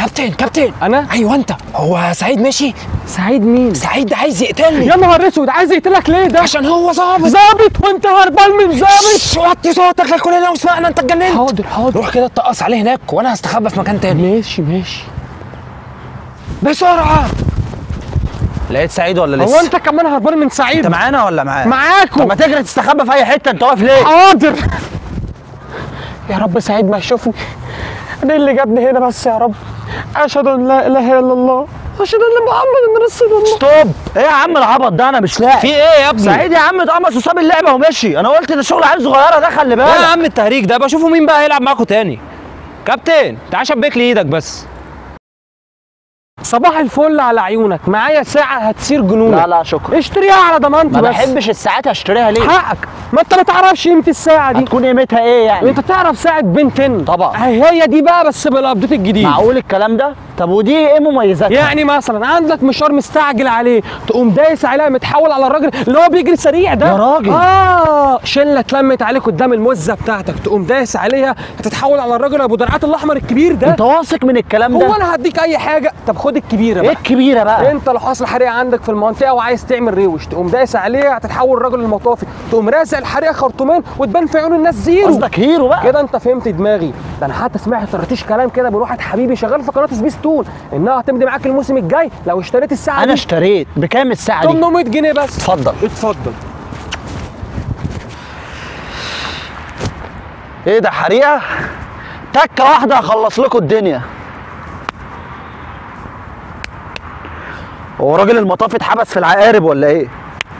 كابتن كابتن أنا؟ ايوه انت هو سعيد ماشي سعيد مين سعيد عايز يقتلني يا نهار اسود عايز يقتلك ليه ده عشان هو ظابط ظابط وانت هربان من ظابط شش، وطي صوتك لكلنا لو سمعنا انت اتجننت حاضر حاضر روح كده اتقص عليه هناك وانا هستخبى في مكان تاني ماشي ماشي بسرعه لقيت سعيد ولا هو لسه؟ انت كمان هربان من سعيد انت معانا ولا معاه؟ معاكم طب ما تجري تستخبى في اي حته انت واقف ليه؟ حاضر يا رب سعيد ما يشوفني انا اللي جابني هنا بس يا رب اشهد ان لا اله الا الله اشهد ان محمد رسول الله ستوب ايه يا عم العبط ده انا مش لاعب في ايه يا ابني سعيد يا عم اتقمص وساب اللعبه ومشي انا قلت ده شغل عيال صغيره ده خلي لا يا بالك عم التهريج ده بشوفوا مين بقى هيلعب معاكم تاني كابتن تعال شبك لي ايدك بس صباح الفل على عيونك معايا ساعه هتثير جنونك لا لا شكرا اشتريها على ضمانتي ما بس بحبش الساعات اشتريها ليه؟ حقك ما انت ما تعرفش قيمه الساعه دي هتكون قيمتها ايه يعني؟ انت تعرف ساعه بنتن طبعا. هي دي بقى بس بالابديت الجديد معقول الكلام ده؟ طب ودي ايه مميزاتها؟ يعني مثلا عندك مشوار مستعجل عليه تقوم دايس عليها متحول على الراجل اللي هو بيجري سريع ده يا راجل. اه شله اتلمت عليك قدام المزه بتاعتك تقوم دايس عليها هتتحول على الراجل ابو درعات الاحمر الكبير ده انت واثق من الكلام هو ده؟ انا هديك اي حاجه طب خد الكبيره ايه بقى الكبيره بقى؟ انت لو حاصل حريقه عندك في المنطقه وعايز تعمل ريوش تقوم دايس عليها هتتحول الراجل المطافي تقوم رازع الحريقه خرطومين وتبان في عيون الناس زيرو قصدك هيرو بقى؟ كده انت فهمت دماغي ده انا حتى سمعت طرطيش كلام كده من واحد حبيبي شغال في قناه سبيستون انها هتمضي معاك الموسم الجاي لو اشتريت الساعه انا دي اشتريت بكام الساعه دي؟ 800 جنيه بس اتفضل اتفضل ايه ده حريقه؟ تكه واحده هخلص لكم الدنيا هو راجل المطاف اتحبس في العقارب ولا ايه؟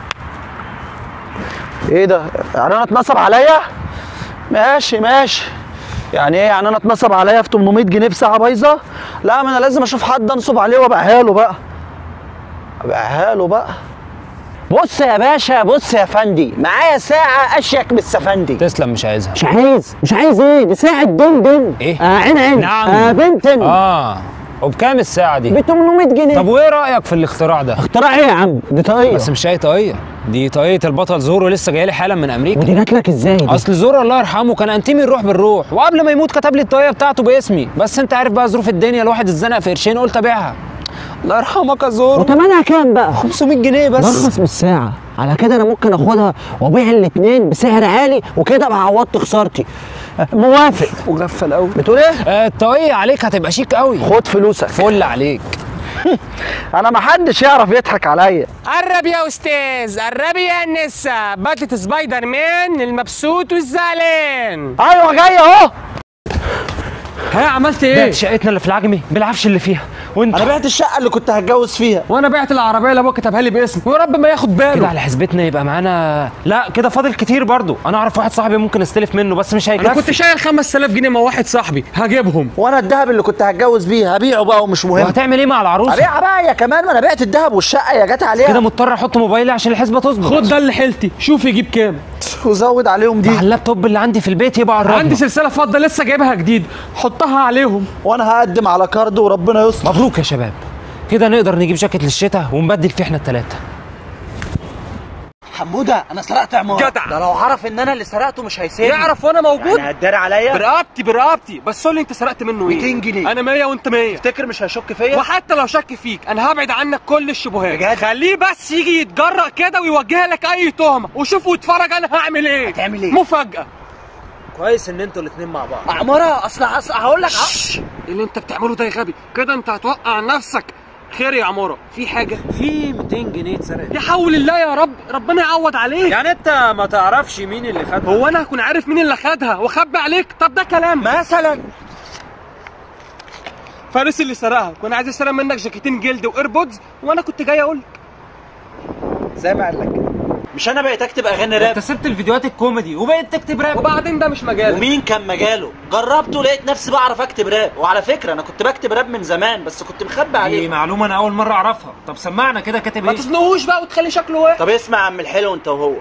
ايه ده؟ يعني انا اتنصب عليا؟ ماشي ماشي يعني ايه يعني انا اتنصب عليا في 800 جنيه في ساعه بايظه؟ لا ما انا لازم اشوف حد انصب عليه وابيعها له بقى ابيعها له بقى بص يا باشا بص يا فندي معايا ساعه اشيك من السفندي تسلم مش عايزها مش عايز مش عايز ايه دي ساعة دن دن إيه؟ آه عين عين نعم. آه بنتن اه وبكام الساعه دي ب 800 جنيه طب وايه رايك في الاختراع ده اختراع ايه يا عم دي طاقية بس مش اي طاقيه دي طاقيه البطل زورو لسه جايه لي حالا من امريكا ودي جات لك ازاي دي؟ اصل زورو الله يرحمه كان انتمي الروح بالروح وقبل ما يموت كتب لي الطاقيه بتاعته باسمي بس انت عارف بقى ظروف الدنيا الواحد اتزنق في قرشين قلت ابيعها الله يرحمك يا زورو وتمنها كام بقى؟ 500 جنيه بس برخص من الساعة على كده انا ممكن اخدها وابيع الاتنين بسعر عالي وكده ابقى عوضت خسارتي آه، موافق مغفل قوي بتقول ايه؟ آه، الطاقيه عليك هتبقى شيك قوي خد فلوسك فل عليك انا محدش يعرف يضحك عليا قرب يا استاذ قرب يا نسا بدلة سبايدر مان المبسوط والزعلان ايوه جاي اهو ها عملت ده ايه شقتنا اللي في العجمي بالعفش اللي فيها وانت انا بعت الشقة اللي كنت هتجوز فيها وانا بعت العربيه اللي ابوك كتبها لي باسمي ويا رب ما ياخد كده باله على حسبتنا يبقى معانا لا كده فاضل كتير برضو انا اعرف واحد صاحبي ممكن استلف منه بس مش هيكفي انا كنت شايل 5000 جنيه مع واحد صاحبي هجيبهم وانا الذهب اللي كنت هتجوز بيه هبيعه بقى ومش مهم وهتعمل ايه مع العروسه ابيعها بقى يا كمان ما انا بعت الذهب والشقة يا جت عليها كده مضطر احط موبايلي عشان الحسبه تظبط خد ده اللي حيلتي شوف يجيب كام وزود عليهم دي مع اللابتوب اللي عندي في البيت يبقى على الرقم عندي سلسله فضه لسه جايبها جديد حطها عليهم وانا هقدم على كارد وربنا يستر مبروك يا شباب كده نقدر نجيب جاكيت للشتاء ونبدل فيه احنا التلاته حموده انا سرقت عماره جدع. ده لو عرف ان انا اللي سرقته مش هيسيبني يعرف وانا موجود يعني هتداري عليا برقبتي برقبتي بس قول لي انت سرقت منه ايه 200 جنيه. انا 100 وانت 100 تفتكر مش هيشك فيا وحتى لو شك فيك انا هبعد عنك كل الشبهات بجد؟ خليه بس يجي يتجرأ كده ويوجه لك اي تهمه وشوف واتفرج انا هعمل ايه هتعمل ايه؟ مفاجاه كويس ان انتوا الاثنين مع بعض عماره اصل اصل هقول لك شش، اللي انت بتعمله ده يا غبي كده انت هتوقع نفسك خير يا عماره في حاجه في 200 جنيه اتسرقت يا حول الله يا رب ربنا يعوض عليك يعني انت ما تعرفش مين اللي خدها هو انا هكون عارف مين اللي خدها واخبي عليك طب ده كلام مثلا فارس اللي سرقها كان عايز يسرق منك جاكيتين جلد وايربودز وانا كنت جاي اقول زي ما قال لك كده مش انا بقيت اكتب اغاني راب انت سبت الفيديوهات الكوميدي وبقيت تكتب راب وبعدين ده مش مجالك ومين كان مجاله جربته لقيت نفسي بعرف اكتب راب وعلى فكره انا كنت بكتب راب من زمان بس كنت مخبي دي عليه معلومه انا اول مره اعرفها طب سمعنا كده كاتب ما ايه تزنقوش بقى وتخلي شكله واحد طب اسمع يا عم الحلو انت وهو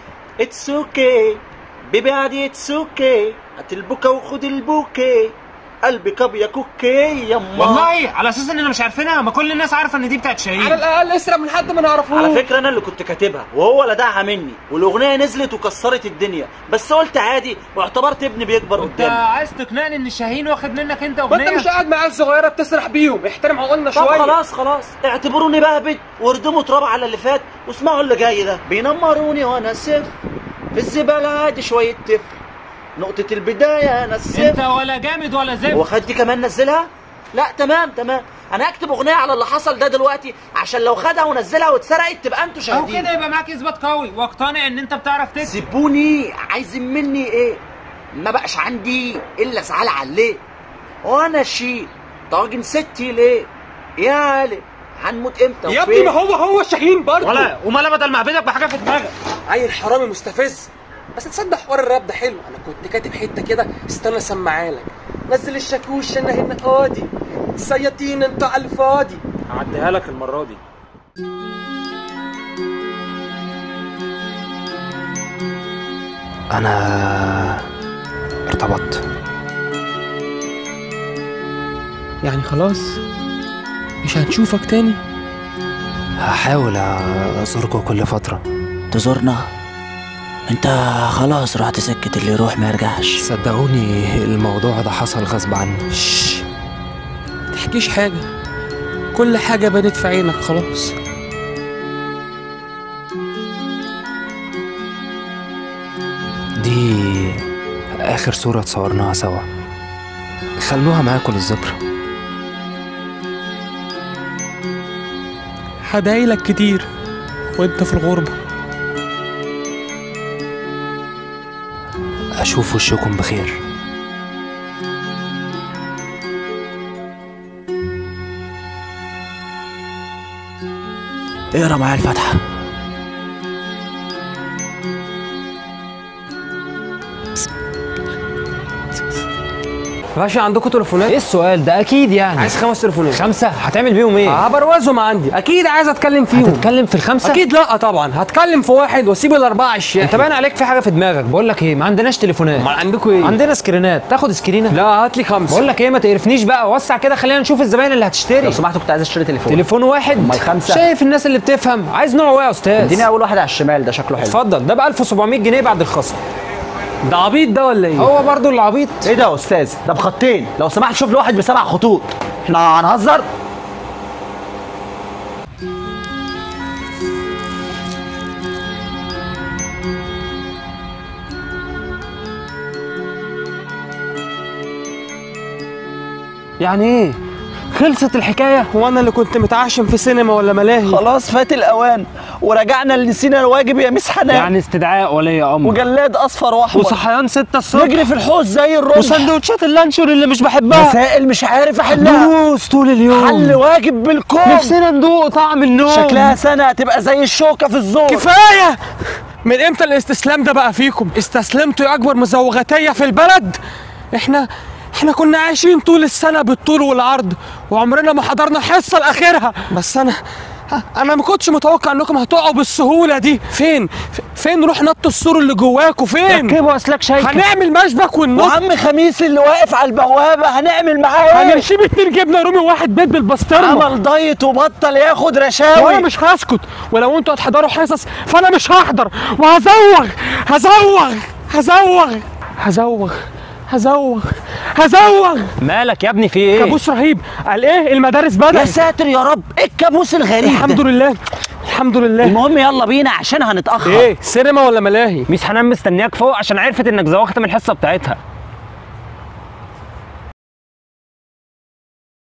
اتس اوكي بيبي عادي اتس اوكي هات البوكا وخد البوكي قلبي كابيا كوكي يما والله على اساس اننا مش عارفينها ما كل الناس عارفه ان دي بتاعت على شاهين الاقل اسرق من حد ما نعرفوش على فكرة أنا اللي كنت كاتبها وهو لدعها مني والأغنية نزلت وكسرت الدنيا بس قلت عادي واعتبرت ابني بيكبر انت قدامي عايز تقنعني ان شاهين واخد منك انت ما انت اغنيه مش قاعد مع عيال صغيره بتسرح بيهم احترم عقولنا طب شويه خلاص خلاص اعتبروني بهبد واردموا تراب على اللي فات واسمعوا اللي جاي ده بينمروني وانا صفر في الزبالة عادي شوية تفر نقطة البداية انا انت الصفر ولا جامد ولا زفت هو خد دي كمان نزلها؟ لا تمام تمام انا هكتب اغنية على اللي حصل ده دلوقتي عشان لو خدها ونزلها واتسرقت تبقى انتوا او شاهدين كده يبقى معاك اثبات قوي واقتنع ان انت بتعرف تكتب سيبوني عايزين مني ايه ما بقاش عندي الا زعل عليه وانا شيء طاجن ستي ليه يا علي هنموت امتى يا ابني وفين؟ ما هو هو شاهين برضه ولا وما بدل ما اعبدك بحاجه في دماغك عيل حرامي مستفز بس تصدق حوار الراب ده حلو انا كنت كاتب حته كده استنى اسمعها لك نزل الشاكوش انا هنا قاضي سياطين انتوا على الفاضي هعديها لك المره دي انا ارتبطت يعني خلاص مش هنشوفك تاني هحاول ازوركم كل فترة تزورنا انت خلاص رحت سكة اللي يروح ما يرجعش صدقوني الموضوع ده حصل غصب عني شش تحكيش حاجة كل حاجة بانت في عينك خلاص دي اخر صورة اتصورناها سوا خلوها معاكم للذكرى هدايلك كتير وانت في الغربة اشوف وشكم بخير اقرا معايا الفاتحة باشا عندكم تليفونات ايه السؤال ده اكيد يعني عايز خمس تليفونات خمسه هتعمل بيهم ايه هبروزهم عندي اكيد عايز اتكلم فيهم هتتكلم في الخمسه اكيد لا طبعا هتكلم في واحد واسيب الاربعه على الشاحن انت باين عليك في حاجه في دماغك بقول لك ايه ما عندناش تليفونات امال عندكم ايه عندنا سكرينات تاخد سكرينه لا هات لي خمسه بقول لك ايه ما تقرفنيش بقى وسع كده خلينا نشوف الزباين اللي هتشتري لو سمحت كنت عايز اشتري تليفون تليفون واحد أمال خمسة؟ شايف الناس اللي بتفهم عايز نوع ايه يا استاذ اديني اول واحد على الشمال ده شكله حلو اتفضل ده ب 1700 جنيه بعد الخصم ده عبيط ده ولا ايه هو برضو العبيط ايه ده يا استاذ ده بخطين لو سمحت شوف لي واحد بسبع خطوط احنا هنهزر يعني ايه خلصت الحكايه هو انا اللي كنت متعشم في سينما ولا ملاهي خلاص فات الاوان ورجعنا اللي نسينا الواجب يا مس حنان يعني استدعاء ولي امر وجلاد اصفر واحمر وصحيان 6 الصبح نجري في الحوش زي الرمح وسندوتشات اللانشون اللي مش بحبها مسائل مش عارف احلها دروس طول اليوم حل واجب بالكوم نفسنا ندوق طعم النوم شكلها سنة هتبقى زي الشوكة في الزور كفايه من امتى الاستسلام ده بقى فيكم استسلمتوا يا اكبر مزوغاتيه في البلد احنا احنا كنا عايشين طول السنه بالطول والعرض وعمرنا ما حضرنا حصه لاخرها بس انا انا ما كنتش متوقع انكم هتقعوا بالسهوله دي فين ف- فين روح نط السور اللي جواكوا فين ركبوا اسلاك شايكه هنعمل مشبك وننط وعم خميس اللي واقف على البوابة هنعمل معاه ايه؟ هنشيب اتنين جبنه رومي وواحد بيض بالبسطرمه عمل دايت وبطل ياخد وانا رشاوي مش هسكت ولو انتوا هتحضروا حصص فانا مش هحضر وهزوغ هزوغ هزوغ هزوغ هزوغ هزوغ مالك يا ابني في ايه كابوس رهيب قال ايه المدارس يا بدأت ساتر يا رب ايه الكابوس الغريب الحمد ده لله الحمد لله المهم يلا بينا عشان هنتأخر ايه سينما ولا ملاهي ميس حنان مستنياك فوق عشان عرفت انك زوغت من الحصه بتاعتها